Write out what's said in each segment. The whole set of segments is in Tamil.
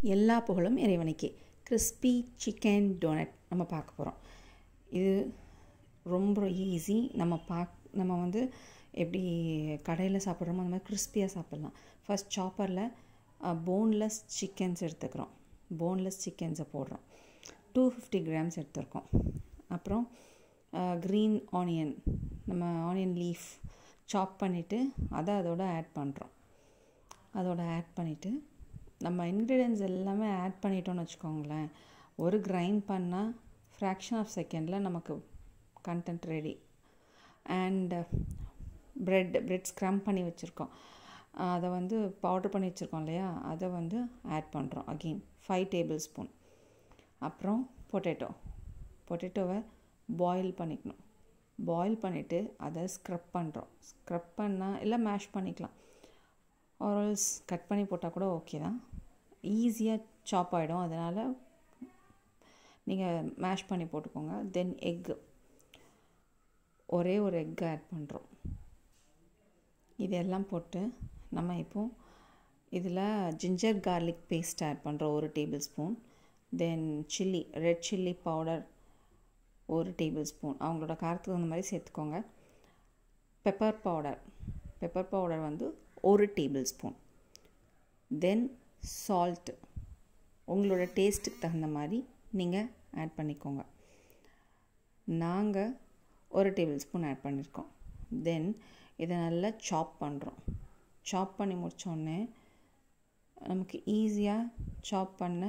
எல்லா புகழும் இறைவனுக்கே கிறிஸ்பி சிக்கன் டோனட் நம்ம பார்க்க போகிறோம் இது ரொம்ப ஈஸி நம்ம பாக் நம்ம வந்து எப்படி கடையில் சாப்பிட்றோமோ அந்த மாதிரி கிறிஸ்பியாக சாப்பிட்லாம் ஃபர்ஸ்ட் சாப்பரில் போன்லெஸ் சிக்கன்ஸ் எடுத்துக்கிறோம் போன்லெஸ் சிக்கன்ஸை போடுறோம் டூ ஃபிஃப்டி கிராம்ஸ் எடுத்துருக்கோம் அப்புறம் க்ரீன் ஆனியன் நம்ம ஆனியன் லீஃப் சாப் பண்ணிவிட்டு அதை அதோட ஆட் பண்ணுறோம் அதோட ஆட் பண்ணிவிட்டு நம்ம இன்க்ரீடியன்ஸ் எல்லாமே ஆட் பண்ணிட்டோம்னு வச்சுக்கோங்களேன் ஒரு கிரைண்ட் பண்ணால் ஃப்ராக்ஷன் ஆஃப் செகண்டில் நமக்கு content ready and bread bread crumb பண்ணி வச்சுருக்கோம் அதை வந்து பவுட்ரு பண்ணி வச்சுருக்கோம் இல்லையா அதை வந்து ஆட் பண்ணுறோம் அகெயின் ஃபைவ் டேபிள் ஸ்பூன் அப்புறம் பொட்டேட்டோ பொட்டேட்டோவை பாயில் பண்ணிக்கணும் பாயில் பண்ணிவிட்டு அதை ஸ்க்ரப் பண்ணுறோம் ஸ்க்ரப் பண்ணால் இல்லை மேஷ் பண்ணிக்கலாம் ஆரல்ஸ் கட் பண்ணி போட்டால் கூட ஓகே தான் ஈஸியாக சாப் ஆகிடும் அதனால் நீங்கள் மேஷ் பண்ணி போட்டுக்கோங்க தென் எக்கு ஒரே ஒரு எக் ஆட் பண்ணுறோம் இதெல்லாம் போட்டு நம்ம இப்போது இதில் ஜிஞ்சர் கார்லிக் பேஸ்ட் ஆட் பண்ணுறோம் ஒரு tablespoon then chilli red chilli powder ஒரு டேபிள் ஸ்பூன் அவங்களோட காரத்துக்கு அந்த மாதிரி சேர்த்துக்கோங்க பெப்பர் பவுடர் பெப்பர் பவுடர் வந்து ஒரு டேபிள் ஸ்பூன் தென் சால்ட்டு உங்களோட டேஸ்ட்டுக்கு தகுந்த மாதிரி நீங்கள் ஆட் பண்ணிக்கோங்க நாங்கள் ஒரு டேபிள் ஸ்பூன் ஆட் பண்ணியிருக்கோம் தென் இதை நல்லா சாப் பண்ணுறோம் சாப் பண்ணி முடித்தோடனே நமக்கு ஈஸியாக சாப் பண்ண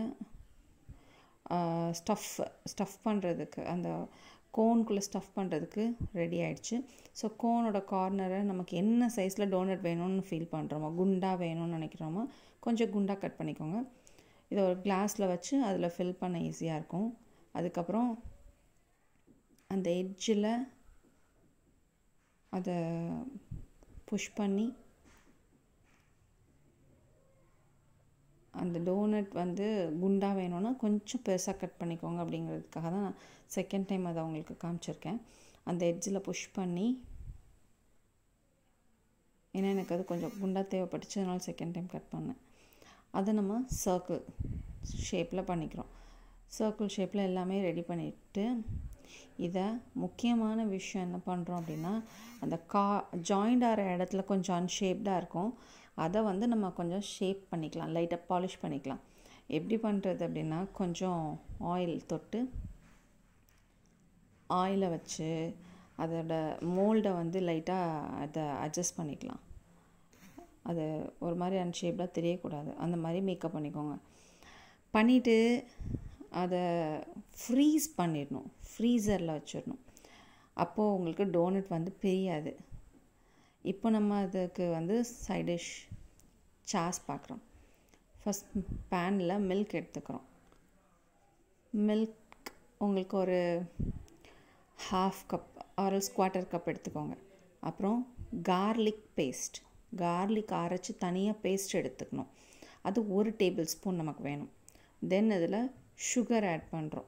ஸ்டஃப் ஸ்டஃப் பண்ணுறதுக்கு அந்த கோனுக்குள்ளே ஸ்டஃப் பண்ணுறதுக்கு ரெடி ஆகிடுச்சு ஸோ கோனோட கார்னரை நமக்கு என்ன சைஸில் டோனட் வேணும்னு ஃபீல் பண்ணுறோமோ குண்டாக வேணும்னு நினைக்கிறோமோ கொஞ்சம் குண்டாக கட் பண்ணிக்கோங்க இதை ஒரு கிளாஸில் வச்சு அதில் ஃபில் பண்ண ஈஸியாக இருக்கும் அதுக்கப்புறம் அந்த எட்ஜில் அதை புஷ் பண்ணி அந்த டோனட் வந்து குண்டாக வேணும்னா கொஞ்சம் பெருசாக கட் பண்ணிக்கோங்க அப்படிங்கிறதுக்காக தான் நான் செகண்ட் டைம் அதை அவங்களுக்கு காமிச்சிருக்கேன் அந்த எட்ஜில் புஷ் பண்ணி ஏன்னா எனக்கு அது கொஞ்சம் குண்டாக தேவைப்பட்டுச்சு அதனால செகண்ட் டைம் கட் பண்ணேன் அதை நம்ம சர்க்கிள் ஷேப்பில் பண்ணிக்கிறோம் சர்க்கிள் ஷேப்பில் எல்லாமே ரெடி பண்ணிவிட்டு இதை முக்கியமான விஷயம் என்ன பண்ணுறோம் அப்படின்னா அந்த கா ஜாயிண்ட் ஆகிற இடத்துல கொஞ்சம் அன்ஷேப்டாக இருக்கும் அதை வந்து நம்ம கொஞ்சம் ஷேப் பண்ணிக்கலாம் லைட்டாக பாலிஷ் பண்ணிக்கலாம் எப்படி பண்ணுறது அப்படின்னா கொஞ்சம் ஆயில் தொட்டு ஆயிலை வச்சு அதோட மோல்டை வந்து லைட்டாக அதை அட்ஜஸ்ட் பண்ணிக்கலாம் அது ஒரு மாதிரி அன்ஷேப்டாக தெரியக்கூடாது அந்த மாதிரி மேக்கப் பண்ணிக்கோங்க பண்ணிவிட்டு அதை ஃப்ரீஸ் பண்ணிடணும் ஃப்ரீசரில் வச்சிடணும் அப்போது உங்களுக்கு டோனட் வந்து பிரியாது இப்போ நம்ம அதுக்கு வந்து சைடிஷ் சாஸ் பார்க்குறோம் ஃபஸ்ட் பேனில் மில்க் எடுத்துக்கிறோம் மில்க் உங்களுக்கு ஒரு half cup or quarter cup எடுத்துக்கோங்க அப்புறம் கார்லிக் பேஸ்ட் கார்லிக் அரைச்சி தனியாக பேஸ்ட் எடுத்துக்கணும் அது ஒரு டேபிள் ஸ்பூன் நமக்கு வேணும் தென் அதில் சுகர் ஆட் பண்ணுறோம்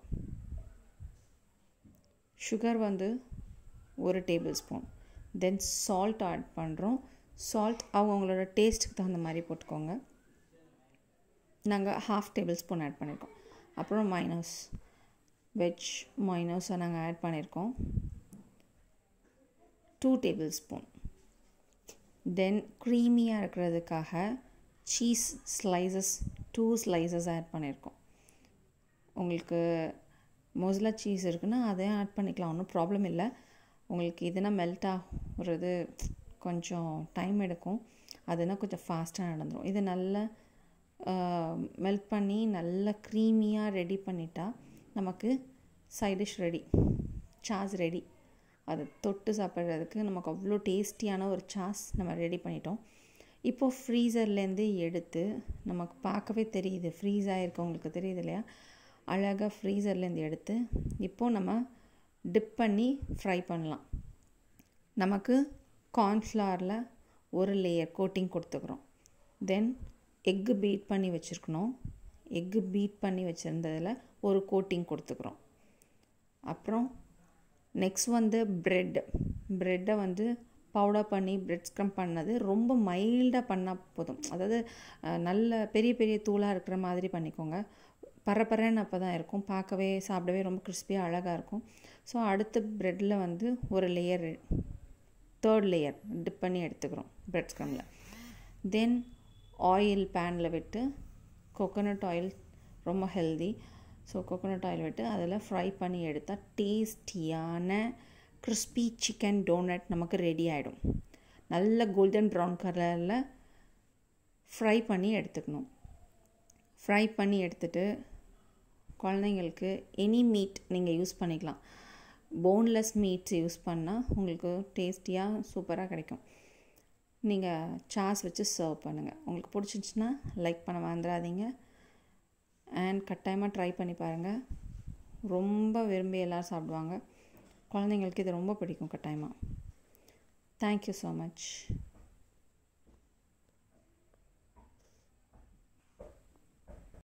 சுகர் வந்து ஒரு tablespoon then salt add பண்ணுறோம் சால்ட் அவங்கவுங்களோட டேஸ்ட்டுக்கு தகுந்த மாதிரி போட்டுக்கோங்க நாங்கள் ஹாஃப் டேபிள் ஸ்பூன் ஆட் பண்ணியிருக்கோம் அப்புறம் மைனஸ் வெஜ் மைனஸை நாங்கள் ஆட் பண்ணியிருக்கோம் டூ டேபிள் ஸ்பூன் தென் க்ரீமியாக இருக்கிறதுக்காக cheese slices two slices add பண்ணியிருக்கோம் உங்களுக்கு மொசிலா சீஸ் இருக்குன்னா அதையும் ஆட் பண்ணிக்கலாம் ஒன்றும் ப்ராப்ளம் இல்லை உங்களுக்கு இதுனா மெல்ட் ஆகுறது கொஞ்சம் டைம் எடுக்கும் அதுனா கொஞ்சம் ஃபாஸ்ட்டாக நடந்துடும் இது நல்லா மெல்ட் பண்ணி நல்லா க்ரீமியாக ரெடி பண்ணிட்டா நமக்கு சைடிஷ் ரெடி சாஸ் ரெடி அதை தொட்டு சாப்பிட்றதுக்கு நமக்கு அவ்வளோ டேஸ்டியான ஒரு சாஸ் நம்ம ரெடி பண்ணிட்டோம் இப்போது ஃப்ரீசர்லேருந்து எடுத்து நமக்கு பார்க்கவே தெரியுது ஃப்ரீஸ் ஆகிருக்கு உங்களுக்கு தெரியுது இல்லையா அழகாக ஃப்ரீசர்லேருந்து எடுத்து இப்போது நம்ம டிப் பண்ணி ஃப்ரை பண்ணலாம் நமக்கு கார்ன்ஃப்ளவரில் ஒரு லேயர் கோட்டிங் கொடுத்துக்கிறோம் தென் எக்கு பீட் பண்ணி வச்சுருக்கணும் எக்கு பீட் பண்ணி வச்சுருந்ததில் ஒரு கோட்டிங் கொடுத்துக்கிறோம் அப்புறம் நெக்ஸ்ட் வந்து ப்ரெட் ப்ரெட்டை வந்து பவுடர் பண்ணி பிரெட் ஸ்க்ரம் பண்ணது ரொம்ப மைல்டாக பண்ணால் போதும் அதாவது அஹ், நல்ல பெரிய பெரிய தூளாக இருக்கிற மாதிரி பண்ணிக்கோங்க பரபரன்னு அப்போ தான் இருக்கும் பார்க்கவே சாப்பிடவே ரொம்ப கிறிஸ்பியாக அழகாக இருக்கும் ஸோ அடுத்த ப்ரெட்டில் வந்து ஒரு லேயர் தேர்ட் லேயர் டிப் பண்ணி எடுத்துக்கிறோம் பிரெட் ஸ்க்ரமில் தென் ஆயில் பேனில் விட்டு கோகோனட் ஆயில் ரொம்ப ஹெல்தி ஸோ கோகோனட் ஆயில் விட்டு அதில் ஃப்ரை பண்ணி எடுத்தால் டேஸ்டியான crispy சிக்கன் டோனட் நமக்கு ரெடி ஆகிடும் நல்ல கோல்டன் ப்ரௌன் கலரில் ஃப்ரை பண்ணி எடுத்துக்கணும் ஃப்ரை பண்ணி எடுத்துட்டு குழந்தைங்களுக்கு எனி மீட் நீங்கள் யூஸ் பண்ணிக்கலாம் போன்லெஸ் மீட்ஸ் யூஸ் பண்ணால் உங்களுக்கு டேஸ்டியாக சூப்பராக கிடைக்கும் நீங்கள் சாஸ் வச்சு சர்வ் பண்ணுங்கள் உங்களுக்கு பிடிச்சிருந்துச்சின்னா லைக் பண்ண மறந்துடாதீங்க அண்ட் கட்டாயமாக ட்ரை பண்ணி பாருங்கள் ரொம்ப விரும்பி எல்லோரும் சாப்பிடுவாங்க குழந்தைங்களுக்கு இது ரொம்ப பிடிக்கும் கட்டாயமாக தேங்க்யூ ஸோ மச்